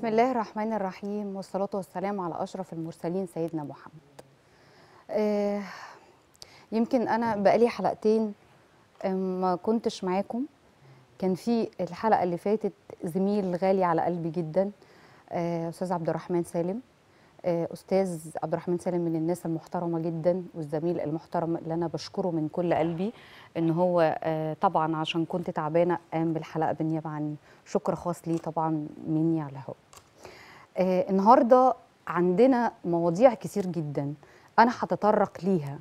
بسم الله الرحمن الرحيم والصلاة والسلام على أشرف المرسلين سيدنا محمد آه يمكن أنا بقالي حلقتين آه، ما كنتش معاكم كان في الحلقة اللي فاتت زميل غالي على قلبي جدا آه، أستاذ عبد الرحمن سالم آه، أستاذ عبد الرحمن سالم من الناس المحترمة جدا والزميل المحترم اللي أنا بشكره من كل قلبي إن هو آه، طبعا عشان كنت تعبانة قام بالحلقة بالنيابة عني شكر خاص ليه طبعا مني على الهواء آه، النهارده عندنا مواضيع كتير جدا انا هتطرق ليها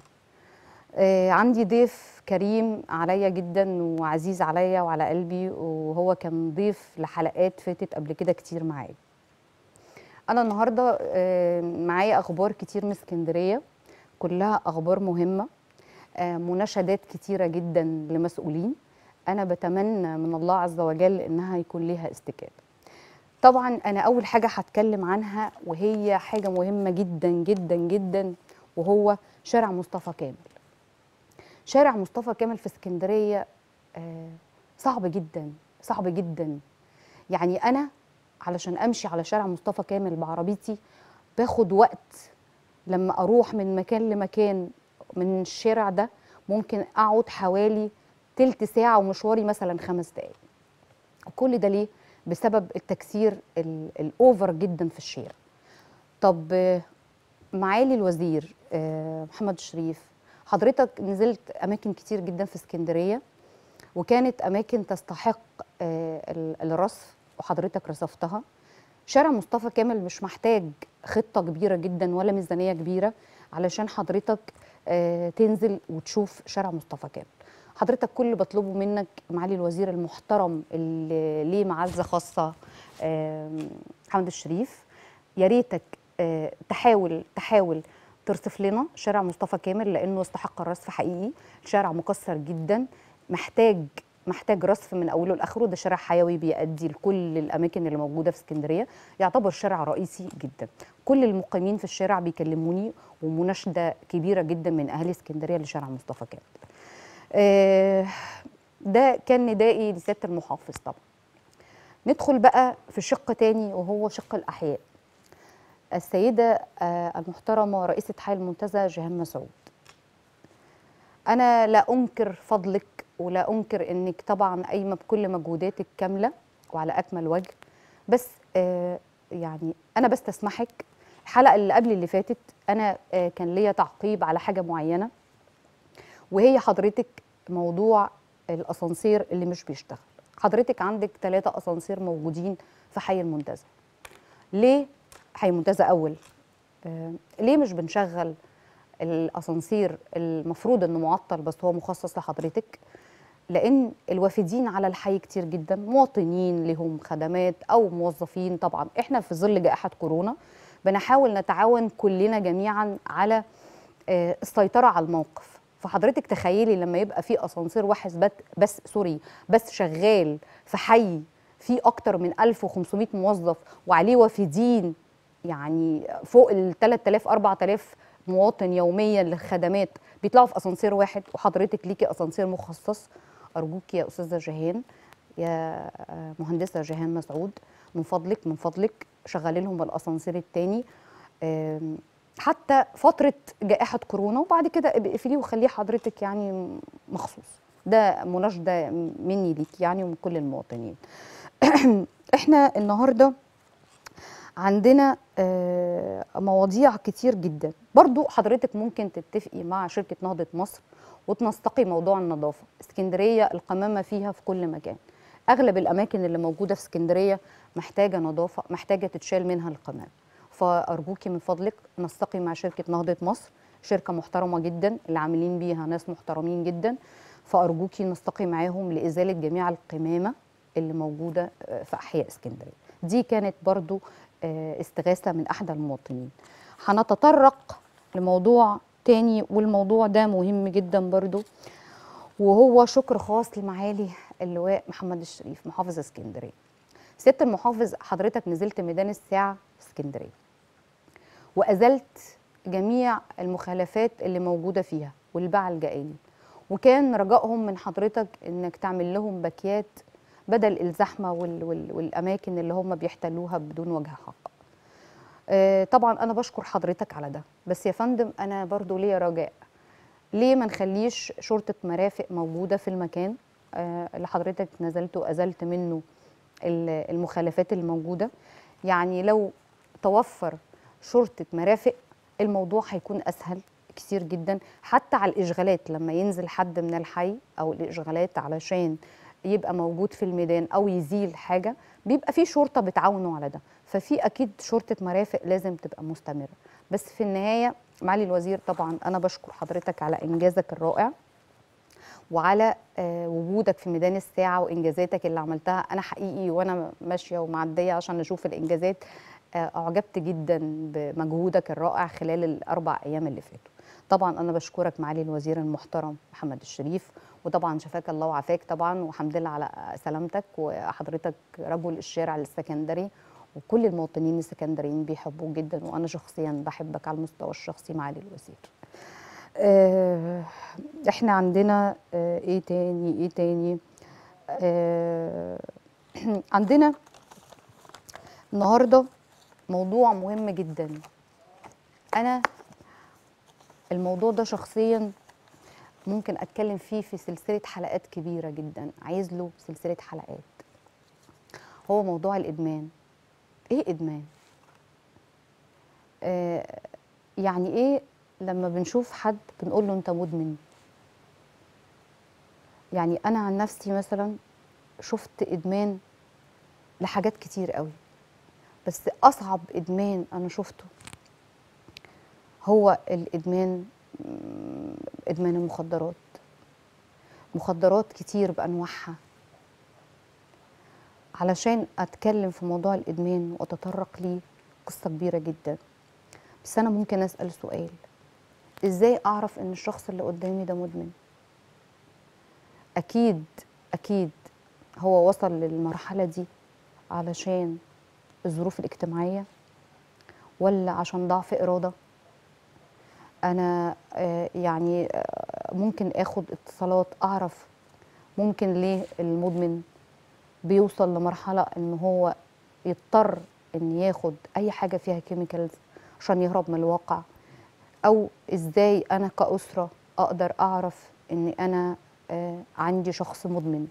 آه، عندي ضيف كريم عليا جدا وعزيز عليا وعلى قلبي وهو كان ضيف لحلقات فاتت قبل كده كتير معايا انا النهارده آه، معايا اخبار كتير من اسكندريه كلها اخبار مهمه آه، مناشدات كتيره جدا لمسؤولين انا بتمنى من الله عز وجل انها يكون ليها استجابه طبعا انا اول حاجه هتكلم عنها وهي حاجه مهمه جدا جدا جدا وهو شارع مصطفى كامل شارع مصطفى كامل في اسكندريه آه، صعب جدا صعب جدا يعني انا علشان امشي على شارع مصطفى كامل بعربيتي باخد وقت لما اروح من مكان لمكان من الشارع ده ممكن اقعد حوالي تلت ساعه ومشواري مثلا خمس دقايق وكل ده ليه بسبب التكسير ال- الاوفر جدا في الشارع طب آه، معالي الوزير آه، محمد شريف حضرتك نزلت اماكن كتير جدا في اسكندريه وكانت اماكن تستحق آه، ال- الرصف وحضرتك رصفتها شارع مصطفى كامل مش محتاج خطه كبيره جدا ولا ميزانيه كبيره علشان حضرتك آه، تنزل وتشوف شارع مصطفى كامل حضرتك كل اللي بطلبه منك معالي الوزير المحترم اللي ليه معزه خاصه آم، محمد الشريف يا ريتك آه، تحاول تحاول ترصف لنا شارع مصطفى كامل لانه يستحق الرصف حقيقي شارع مكسر جدا محتاج محتاج رصف من اوله لاخره ده شارع حيوي بيؤدي لكل الاماكن اللي موجوده في اسكندريه يعتبر شارع رئيسي جدا كل المقيمين في الشارع بيكلموني ومناشده كبيره جدا من اهالي اسكندريه لشارع مصطفى كامل آه، ده كان ندائي لسياده المحافظ طبعا ندخل بقى في شق تاني وهو شق الاحياء السيده آه، المحترمه رئيسه حي المنتزه جيهان مسعود انا لا انكر فضلك ولا انكر انك طبعا قايمه بكل مجهوداتك كامله وعلى اكمل وجه بس آه يعني انا بستسمحك الحلقه اللي قبل اللي فاتت انا آه كان ليا تعقيب على حاجه معينه وهي حضرتك موضوع الاسانسير اللي مش بيشتغل حضرتك عندك ثلاثة اسانسير موجودين في حي المنتزه ليه حي المنتزه اول آه ليه مش بنشغل الاسانسير المفروض انه معطل بس هو مخصص لحضرتك لان الوافدين على الحي كتير جدا مواطنين لهم خدمات او موظفين طبعا احنا في ظل جائحه كورونا بنحاول نتعاون كلنا جميعا على آه، السيطره على الموقف فحضرتك تخيلي لما يبقى في اسانسير واحد بس, بس سوري بس شغال في حي فيه اكتر من 1500 موظف وعليه وافدين يعني فوق ال 3000 4000 مواطن يوميا للخدمات بيطلعوا في اسانسير واحد وحضرتك ليكي اسانسير مخصص ارجوك يا استاذه جيهان يا آه، مهندسه جيهان مسعود من فضلك من فضلك شغلي لهم الاسانسير التاني آم، حتى فتره جائحه كورونا وبعد كده ابقي اقفليه وخليه حضرتك يعني مخصوص ده مناشده مني ليك يعني ومن كل المواطنين احنا النهارده عندنا آه، مواضيع كتير جدا برضو حضرتك ممكن تتفقي مع شركة نهضة مصر وتنسقي موضوع النظافة اسكندرية القمامة فيها في كل مكان أغلب الأماكن اللي موجودة في اسكندرية محتاجة نظافة محتاجة تتشال منها القمامة فأرجوكي من فضلك نسقي مع شركة نهضة مصر شركة محترمة جدا اللي عاملين بيها ناس محترمين جدا فأرجوكي نستقي معاهم لإزالة جميع القمامة اللي موجودة آه، في أحياء اسكندرية دي كانت برضو آه، استغاثة من أحد المواطنين هنتطرق لموضوع تاني والموضوع ده مهم جدا برضو وهو شكر خاص لمعالي اللواء محمد الشريف محافظ اسكندرية سيادة المحافظ حضرتك نزلت ميدان الساعة في اسكندرية وأزلت جميع المخالفات اللي موجودة فيها والباعة الجائلين وكان رجائهم من حضرتك انك تعمل لهم باكيات بدل الزحمه وال وال والاماكن اللي هم بيحتلوها بدون وجه حق آه، طبعا انا بشكر حضرتك على ده بس يا فندم انا برضو ليا رجاء ليه ما نخليش شرطه مرافق موجوده في المكان آه، اللي حضرتك نزلت وازلت منه ال- المخالفات الموجوده يعني لو توفر شرطه مرافق الموضوع هيكون اسهل كتير جدا حتى على الاشغالات لما ينزل حد من الحي او الاشغالات علشان يبقى موجود في الميدان او يزيل حاجه بيبقى في شرطه بتعاونه على ده ففي اكيد شرطه مرافق لازم تبقى مستمره بس في النهايه معالي الوزير طبعا انا بشكر حضرتك على انجازك الرائع وعلى آه، وجودك في ميدان الساعه وانجازاتك اللي عملتها انا حقيقي وانا ماشيه ومعديه عشان اشوف الانجازات آه، اعجبت جدا بمجهودك الرائع خلال الاربع ايام اللي فاتوا طبعا انا بشكرك معالي الوزير المحترم محمد الشريف وطبعا شفاك الله وعافاك طبعا والحمد لله على سلامتك وحضرتك رجل الشارع السكندري وكل المواطنين السكندريين بيحبوك جدا وانا شخصيا بحبك على المستوى الشخصي معالي الوزير آه، احنا عندنا آه، ايه تاني ايه تاني آه، عندنا النهارده موضوع مهم جدا انا الموضوع ده شخصيا ممكن اتكلم فيه في سلسله حلقات كبيره جدا عايز له سلسله حلقات هو موضوع الادمان ايه ادمان آه يعني ايه لما بنشوف حد بنقول له انت مدمن يعني انا عن نفسي مثلا شفت ادمان لحاجات كتير قوي بس اصعب ادمان انا شفته هو الادمان مم، ادمان المخدرات مخدرات كتير بانواعها علشان اتكلم في موضوع الادمان واتطرق ليه قصه كبيره جدا بس انا ممكن اسال سؤال ازاي اعرف ان الشخص اللي قدامي ده مدمن اكيد اكيد هو وصل للمرحله دي علشان الظروف الاجتماعيه ولا عشان ضعف اراده انا آه، يعني آه، ممكن اخد اتصالات اعرف ممكن ليه المدمن بيوصل لمرحله ان هو يضطر ان ياخد اي حاجه فيها كيميكالز عشان يهرب من الواقع او ازاي انا كاسره اقدر اعرف ان انا آه، عندي شخص مدمن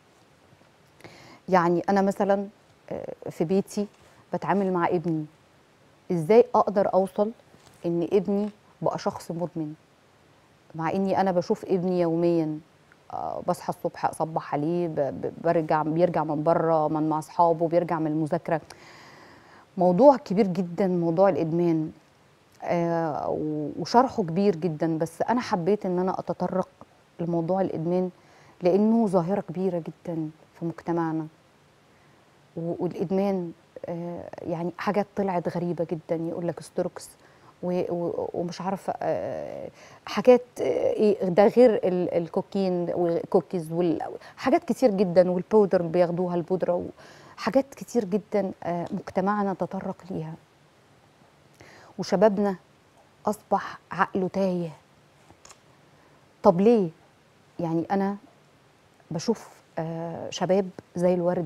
يعني انا مثلا آه، في بيتي بتعامل مع ابني ازاي اقدر اوصل ان ابني بقى شخص مدمن مع اني انا بشوف ابني يوميا آه، بصحى الصبح اصبح عليه ب- ب- برجع بيرجع من بره من مع اصحابه بيرجع من المذاكره موضوع كبير جدا موضوع الادمان آه، و- وشرحه كبير جدا بس انا حبيت ان انا اتطرق لموضوع الادمان لانه ظاهره كبيره جدا في مجتمعنا و- والادمان آه، يعني حاجات طلعت غريبه جدا يقول لك ستروكس و- و- ومش عارفه آه، حاجات آه، ايه ده غير ال- الكوكين والكوكيز وحاجات كتير جدا والبودر اللي بياخدوها البودره حاجات كتير جدا آه، مجتمعنا تطرق ليها وشبابنا اصبح عقله تايه طب ليه يعني انا بشوف آه، شباب زي الورد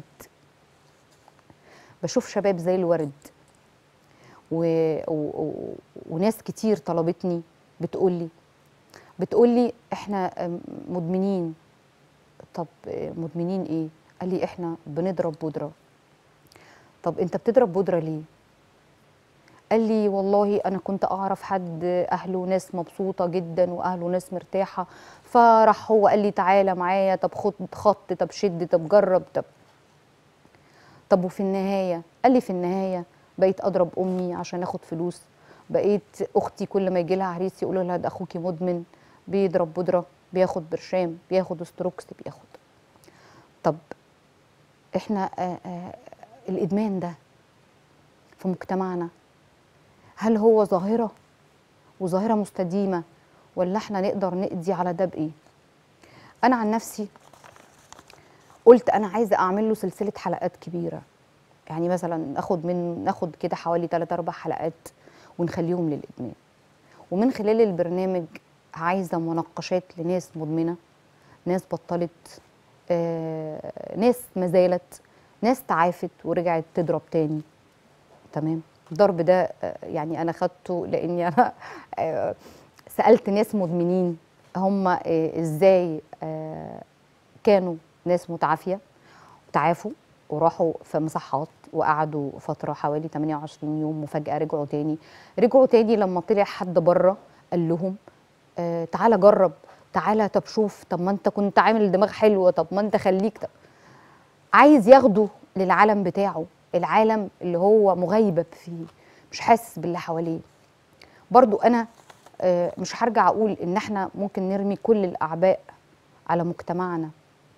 بشوف شباب زي الورد و... و... و... وناس كتير طلبتني بتقولي بتقولي احنا آم، مدمنين طب آه، مدمنين ايه قال لي احنا بنضرب بودره طب انت بتضرب بودره ليه قال لي والله انا كنت اعرف حد اهله ناس مبسوطه جدا واهله ناس مرتاحه فراح هو قال لي تعالى معايا طب خد خط طب شد طب جرب طب طب وفي النهايه قال لي في النهايه بقيت اضرب امي عشان اخد فلوس بقيت اختي كل ما يجي لها عريس يقولوا لها ده اخوكي مدمن بيضرب بودره بياخد برشام بياخد ستروكس بياخد طب احنا آه آه الادمان ده في مجتمعنا هل هو ظاهره وظاهره مستديمه ولا احنا نقدر نقضي على ده بايه انا عن نفسي قلت انا عايزه اعمل له سلسله حلقات كبيره يعني مثلا ناخد من ناخد كده حوالي 3 4 حلقات ونخليهم للادمان ومن خلال البرنامج عايزه مناقشات لناس مدمنه ناس بطلت آه ناس ما زالت ناس تعافت ورجعت تضرب تاني تمام الضرب ده آه، يعني انا خدته لاني انا آه، سالت ناس مدمنين هم آه، ازاي آه، كانوا ناس متعافيه وتعافوا وراحوا في مصحات وقعدوا فتره حوالي 28 يوم وفجاه رجعوا تاني رجعوا تاني لما طلع حد بره قال لهم آه تعالى جرب تعالى طب شوف طب ما انت كنت عامل دماغ حلوه طب ما انت خليك طب عايز ياخده للعالم بتاعه العالم اللي هو مغيبب فيه مش حاسس باللي حواليه برضو انا آه، مش هرجع اقول ان احنا ممكن نرمي كل الاعباء على مجتمعنا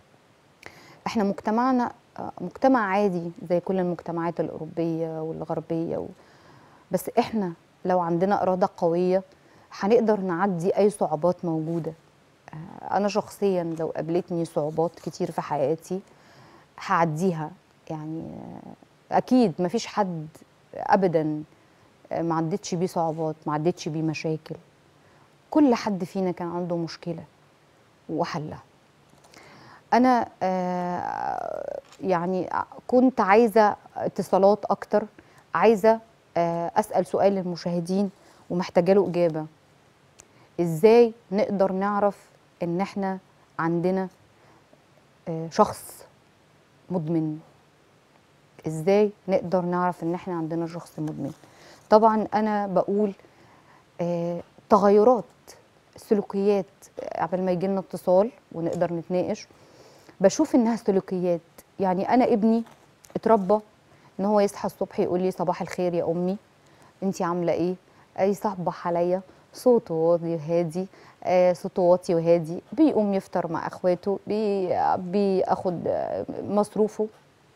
احنا مجتمعنا آه، مجتمع عادي زي كل المجتمعات الاوروبيه والغربيه و... بس احنا لو عندنا اراده قويه هنقدر نعدي اي صعوبات موجوده آه، انا شخصيا لو قابلتني صعوبات كتير في حياتي هعديها يعني آه، اكيد مفيش حد ابدا آه، ما عدتش بيه صعوبات ما عدتش بيه مشاكل كل حد فينا كان عنده مشكله وحلها انا آه، يعني كنت عايزه اتصالات اكتر عايزه آه، اسال سؤال للمشاهدين ومحتاجه له اجابه ازاي نقدر نعرف ان احنا عندنا آه، شخص مدمن ازاي نقدر نعرف ان احنا عندنا شخص مدمن طبعا انا بقول آه، تغيرات سلوكيات آه، قبل ما يجي لنا اتصال ونقدر نتناقش بشوف انها سلوكيات يعني انا ابني اتربى ان هو يصحى الصبح يقول لي صباح الخير يا امي انتي عامله ايه يصبح عليا صوته واطي وهادي آه صوته واطي وهادي بيقوم يفطر مع اخواته بي بياخد آه، مصروفه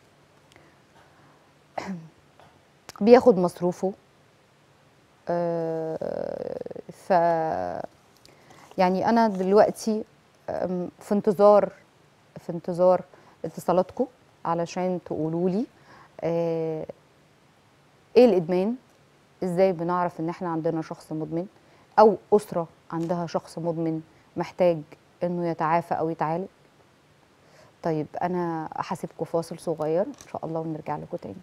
بياخد مصروفه آه ف يعني انا دلوقتي آم، في انتظار في انتظار اتصالاتكم علشان تقولوا لي آه ايه الادمان ازاي بنعرف ان احنا عندنا شخص مدمن او اسره عندها شخص مدمن محتاج انه يتعافى او يتعالج طيب انا هسيبكم فاصل صغير ان شاء الله ونرجع لكم تاني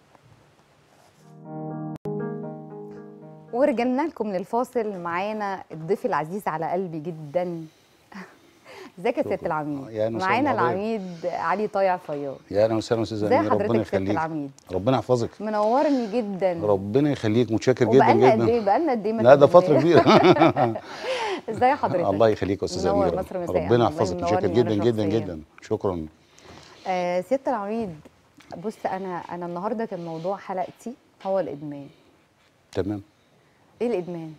ورجعنا لكم للفاصل معانا الضيف العزيز على قلبي جدا ازيك يا سياده شكراً. العميد يا أهلاً وسهلاً معانا بحضرتك. العميد علي طايع فياض يا اهلا وسهلا استاذ ازي امير ربنا حضرتك سياده يخليك العميد ربنا يحفظك منورني جدا ربنا يخليك متشكر جدا وبقالنا قد جدا ايه بقالنا قد ايه ما لا ده فتره اتكلمناش؟ كبيره ازي حضرتك الله يخليك يا استاذ منور امير مصر مساء. ربنا والله يحفظك متشكر منورني أنا جدا جدا شخصياً. جدا شكرا آه سياده العميد بص انا انا النهارده كان موضوع حلقتي هو الادمان تمام ايه الادمان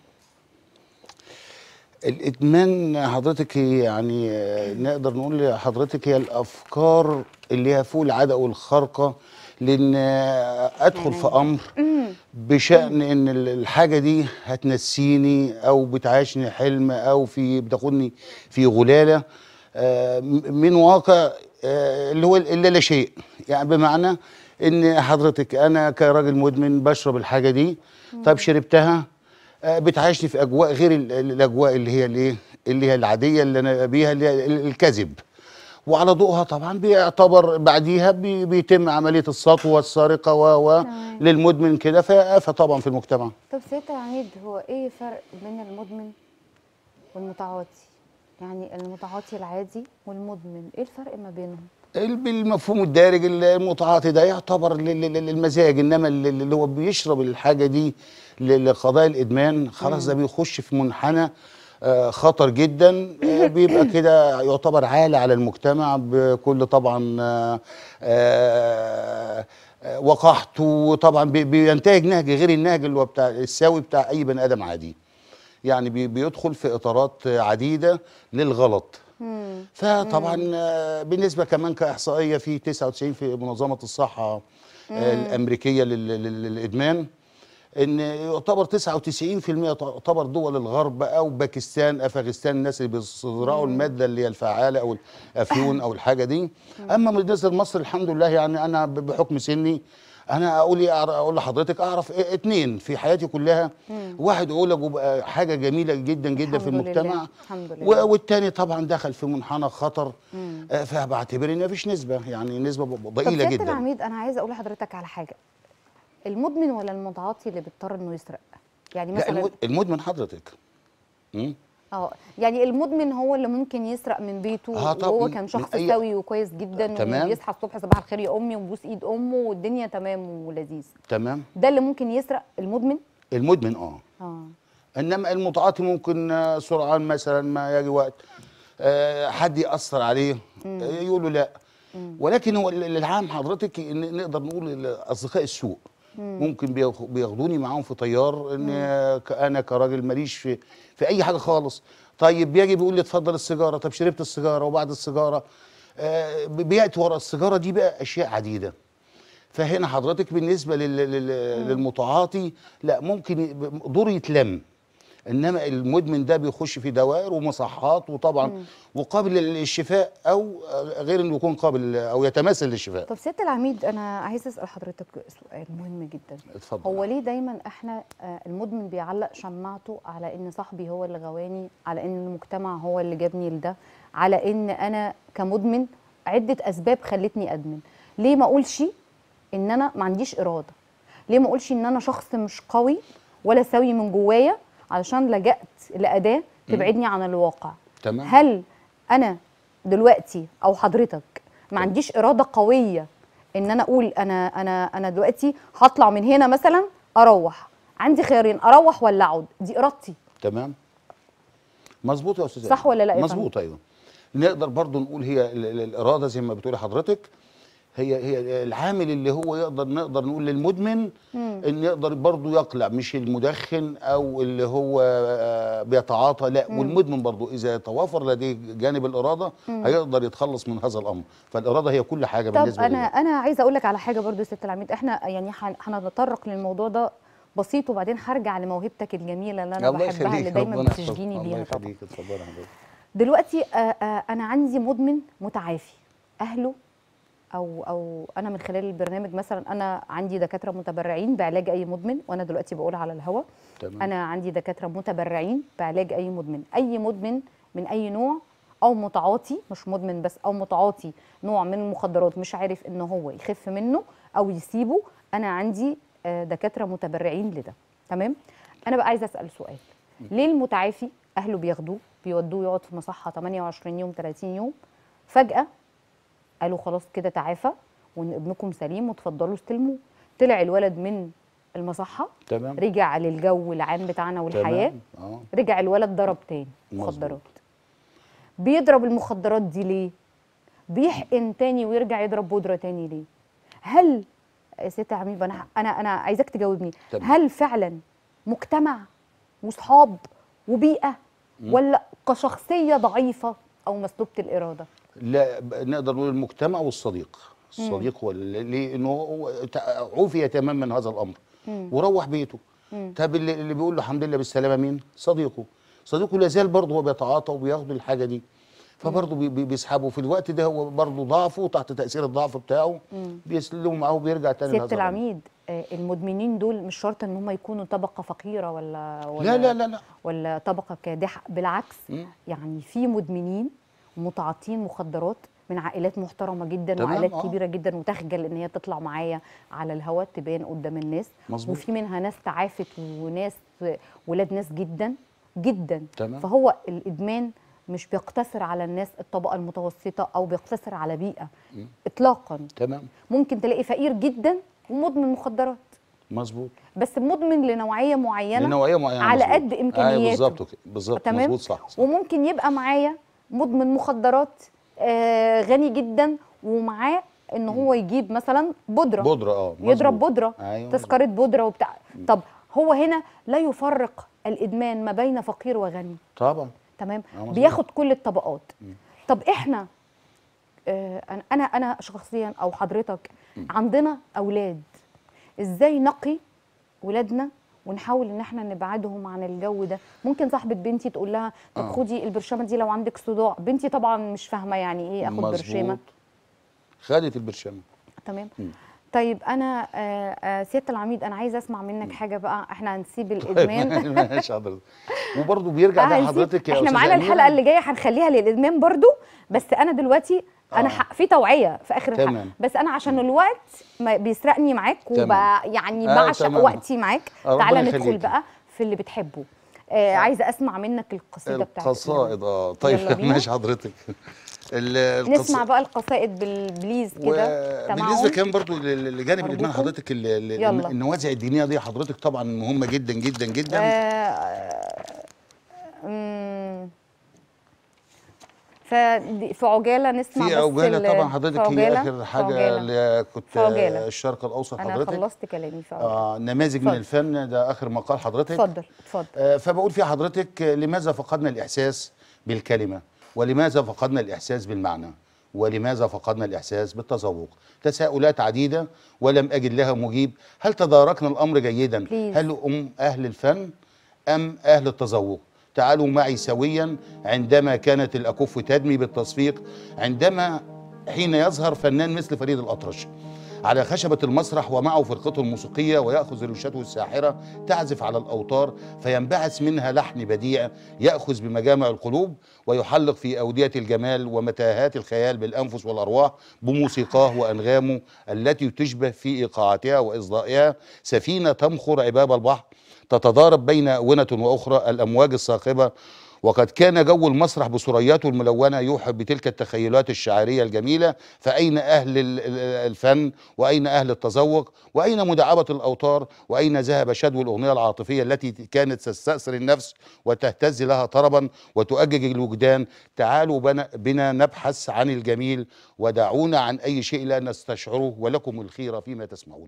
الادمان حضرتك هي يعني آه، نقدر نقول لحضرتك هي الافكار اللي هي فوق العاده والخارقه لان آه، ادخل في امر بشان ان ال- الحاجه دي هتنسيني او بتعيشني حلم او في بتاخدني في غلاله آه، م- من واقع آه، اللي هو اللي لا شيء يعني بمعنى ان حضرتك انا كراجل مدمن بشرب الحاجه دي طب شربتها آه، بتعيشني في اجواء غير ال- ال- الاجواء اللي هي الايه اللي هي العاديه اللي انا بيها اللي هي ال- الكذب وعلى ضوءها طبعا بيعتبر بعديها بي- بيتم عمليه السطوه السرقه و و تمام. للمدمن كده فآفة طبعا في المجتمع طب سياده العميد هو ايه فرق بين المدمن والمتعاطي يعني المتعاطي العادي والمدمن ايه الفرق ما بينهم ال- بالمفهوم الدارج ال- المتعاطي ده يعتبر لل- لل- للمزاج انما ال- اللي هو بيشرب الحاجه دي ل- لقضاء الادمان خلاص ده بيخش في منحنى آه، خطر جدا آه، بيبقى كده يعتبر عالة على المجتمع بكل طبعا آه، آه، آه، وقاحته وطبعا بي- بينتهج نهج غير النهج اللي هو بتاع الساوي بتاع اي بني ادم عادي يعني بي- بيدخل في اطارات عديده للغلط فطبعا آه، بالنسبه كمان كاحصائيه في 99 في منظمه الصحه آه، الامريكيه لل- لل- للادمان ان يعتبر 99% تعتبر دول الغرب او باكستان افغانستان الناس اللي بيزرعوا الماده اللي هي الفعاله او الافيون او الحاجه دي اما بالنسبه لمصر الحمد لله يعني انا ب- بحكم سني انا اقول إيه أعر- اقول لحضرتك اعرف إيه اتنين في حياتي كلها واحد عولج وبقى حاجه جميله جدا جدا في الحمد لله، المجتمع الحمد لله. و- والتاني طبعا دخل في منحنى خطر آه، فبعتبر ان مفيش نسبه يعني نسبه ب- طب ضئيله سياده جدا العميد انا عايزه اقول لحضرتك على حاجه المدمن ولا المتعاطي اللي بيضطر انه يسرق يعني لا مثلا المد- المدمن حضرتك مم. اه يعني المدمن هو اللي ممكن يسرق من بيته آه طبعاً، وهو من- كان من شخص أي- سوي وكويس جدا تمام. وبيصحى الصبح صباح الخير يا امي وبوس ايد امه والدنيا تمام ولذيذ تمام ده اللي ممكن يسرق المدمن المدمن اه اه انما المتعاطي ممكن آه، سرعان مثلا ما يجي وقت آه، حد ياثر عليه آه، يقول له لا ولكن هو ال- العام حضرتك إن نقدر نقول اصدقاء السوء ممكن بياخ- بياخدوني معاهم في طيار ان ك- انا كراجل ماليش في في اي حاجه خالص طيب بيجي بيقول لي اتفضل السيجاره طب شربت السيجاره وبعد السيجاره آه، بياتي ورا السيجاره دي بقى اشياء عديده فهنا حضرتك بالنسبه لل- لل- للمتعاطي لا ممكن ي- دور يتلم انما المدمن ده بيخش في دوائر ومصحات وطبعا وقابل للشفاء او غير انه يكون قابل او يتماثل للشفاء طب سياده العميد انا عايز اسال حضرتك سؤال مهم جدا اتفضل هو ليه دايما احنا آه، المدمن بيعلق شماعته على ان صاحبي هو اللي غواني على ان المجتمع هو اللي جابني لده على ان انا كمدمن عده اسباب خلتني ادمن ليه ما اقولش ان انا ما عنديش اراده ليه ما اقولش ان انا شخص مش قوي ولا سوي من جوايا علشان لجأت لأداة تبعدني عن الواقع تمام. هل انا دلوقتي او حضرتك ما عنديش اراده قويه ان انا اقول انا انا انا دلوقتي هطلع من هنا مثلا اروح عندي خيارين اروح ولا اقعد دي ارادتي تمام مظبوط يا استاذ صح أيمن. ولا لا يا مظبوط ايوه نقدر برضو نقول هي ال- ال- الاراده زي ما بتقولي حضرتك هي هي العامل اللي هو يقدر نقدر نقول للمدمن ان يقدر برضو يقلع مش المدخن او اللي هو آه، بيتعاطى لا والمدمن برضو اذا توافر لديه جانب الاراده هيقدر يتخلص من هذا الامر فالاراده هي كل حاجه طب بالنسبه انا لي انا عايزه اقول لك على حاجه برضو يا ست العميد احنا يعني هن- هنتطرق للموضوع ده بسيط وبعدين هرجع لموهبتك الجميله اللي انا الله بحبها اللي يخليك، دايما ربنا يحفظك. بتشجيني الله بيها طبعا يخليك اتفضلي يا حضرتك دلوقتي آه، آه، انا عندي مدمن متعافي اهله او او انا من خلال البرنامج مثلا انا عندي دكاتره متبرعين بعلاج اي مدمن وانا دلوقتي بقول على الهوا تمام. انا عندي دكاتره متبرعين بعلاج اي مدمن اي مدمن من اي نوع او متعاطي مش مدمن بس او متعاطي نوع من المخدرات مش عارف ان هو يخف منه او يسيبه انا عندي آه، دكاتره متبرعين لده تمام انا بقى عايزه اسال سؤال ليه المتعافي اهله بياخدوه بيودوه يقعد في مصحه 28 يوم 30 يوم فجاه قالوا خلاص كده تعافى وان ابنكم سليم وتفضلوا استلموه طلع الولد من المصحه تمام رجع للجو العام بتاعنا والحياه تمام اه رجع الولد ضرب تاني مظبوط. مخدرات بيضرب المخدرات دي ليه بيحقن تاني ويرجع يضرب بودره تاني ليه هل يا ست عميد انا انا انا عايزاك تجاوبني تمام. هل فعلا مجتمع وصحاب وبيئه ولا كشخصيه ضعيفه او مسلوبه الاراده لا ب- نقدر نقول المجتمع والصديق الصديق هو اللي ليه انه هو تع- عوفي تماما من هذا الامر وروح بيته طب اللي, اللي بيقول له الحمد لله بالسلامه مين صديقه صديقه لا زال برضه هو بيتعاطى وبياخد الحاجه دي فبرضه بي- بي- بيسحبه في الوقت ده هو برضه ضعفه تحت تاثير الضعف بتاعه بيسلمه معاه وبيرجع تاني سياده لهذا الأمر. العميد آه، المدمنين دول مش شرط ان هم يكونوا طبقه فقيره ولا ولا لا لا لا لا ولا طبقه كادحه بالعكس مم. يعني في مدمنين متعاطين مخدرات من عائلات محترمه جدا تمام، وعائلات آه. كبيره جدا وتخجل ان هي تطلع معايا على الهواء تبان قدام الناس مظبوط. وفي منها ناس تعافت وناس ولاد ناس جدا جدا تمام. فهو الادمان مش بيقتصر على الناس الطبقه المتوسطه او بيقتصر على بيئه اطلاقا تمام ممكن تلاقي فقير جدا ومدمن مخدرات مظبوط بس مدمن لنوعيه معينه لنوعيه معينه على مظبوط. قد أيوة امكانياته بالظبط كده، بالظبط تمام مظبوط صح, صح. وممكن يبقى معايا مدمن مخدرات آه غني جدا ومعاه ان هو يجيب مثلا بودره بودره اه يضرب مظبوط. بودره أيوة تذكره بودره وبتاع طب هو هنا لا يفرق الادمان ما بين فقير وغني طبعا تمام آه، مظبوط. بياخد كل الطبقات طب احنا آه، أنا- انا انا شخصيا او حضرتك عندنا اولاد ازاي نقي ولادنا ونحاول ان احنا نبعدهم عن الجو ده ممكن صاحبه بنتي تقول لها طب آه. خدي البرشامه دي لو عندك صداع بنتي طبعا مش فاهمه يعني ايه اخد مظبوط. برشامه خدت البرشامه تمام طيب انا آه، آه، سياده العميد انا عايزه اسمع منك حاجه بقى احنا هنسيب الادمان ماشي حضرتك وبرضه بيرجع آه، ده هنسيب- حضرتك يا احنا أستاذة معانا أميرة. الحلقه اللي جايه هنخليها للادمان برضو بس انا دلوقتي انا آه. ح- في توعيه في اخر الحلقه تمام. بس انا عشان الوقت ما بيسرقني معاك تمام. وبقى يعني آه، بعشق تمام. وقتي معاك آه، تعالى ربنا ندخل يخليكي. بقى في اللي بتحبه آه عايزه اسمع منك القصيده بتاعتك القصائد اه يلا طيب بينا. ماشي حضرتك ال- القص- نسمع بقى القصائد بالبليز كده وبالنسبه تمام كمان برضو ل- ل- لجانب الادمان أرجوكم. حضرتك ال- ال- يلا. النوازع الدينيه دي حضرتك طبعا مهمه جدا جدا جدا ف في عجاله نسمع في بس عجاله ال- طبعا في حضرتك هي عجالة، اخر في حاجه عجالة. اللي كنت في عجالة. آه، الشرق الاوسط انا حضرتك خلصت كلامي في عجالة. آه نماذج من اتفضل. الفن ده اخر مقال حضرتك اتفضل اتفضل آه، فبقول في حضرتك آه، لماذا فقدنا الإحساس بالكلمة ولماذا فقدنا الإحساس بالمعنى ولماذا فقدنا الإحساس بالتذوق تساؤلات عديدة ولم أجد لها مجيب هل تداركنا الأمر جيدا Please. هل أم أهل الفن أم أهل التذوق تعالوا معي سويا عندما كانت الأكف تدمي بالتصفيق عندما حين يظهر فنان مثل فريد الأطرش على خشبة المسرح ومعه فرقته الموسيقية ويأخذ رشته الساحرة تعزف على الأوتار فينبعث منها لحن بديع يأخذ بمجامع القلوب ويحلق في أودية الجمال ومتاهات الخيال بالأنفس والأرواح بموسيقاه وأنغامه التي تشبه في إيقاعاتها وإصدائها سفينة تمخر عباب البحر تتضارب بين أونة وأخرى الأمواج الصاخبة وقد كان جو المسرح بثرياته الملونة يوحي بتلك التخيلات الشعرية الجميلة فأين أهل ال- ال- الفن وأين أهل التذوق وأين مداعبة الأوتار وأين ذهب شدو الأغنية العاطفية التي كانت تستأثر النفس وتهتز لها طربا وتؤجج الوجدان تعالوا بنا, بنا نبحث عن الجميل ودعونا عن أي شيء لا نستشعره ولكم الخيرة فيما تسمعون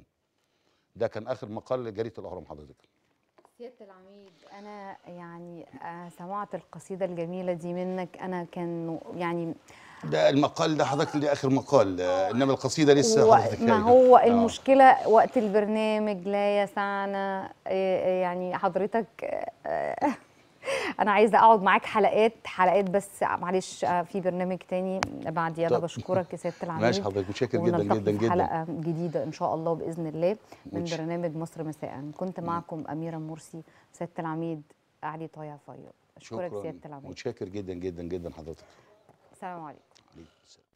ده كان آخر مقال لجريدة الأهرام حضرتك سيادة العميد أنا يعني آه، سمعت القصيدة الجميلة دي منك أنا كان يعني ده المقال ده حضرتك ده آخر مقال آه، إنما القصيدة لسه و- حضرتك ما قايلة. هو آه. المشكلة وقت البرنامج لا يسعنا آه، يعني حضرتك آه، أنا عايزة أقعد معاك حلقات حلقات بس معلش آه، في برنامج تاني بعدي أنا طب. بشكرك يا سيادة العميد ماشي حضرتك متشكر جدا ونلتقي جدا في جدا حلقة جديدة إن شاء الله بإذن الله من متش- برنامج مصر مساء كنت معكم أميرة مرسي سيادة العميد علي طايع فياض أشكرك شكرا سيادة العميد متشكر جدا جدا جدا حضرتك السلام عليكم عليكم السلام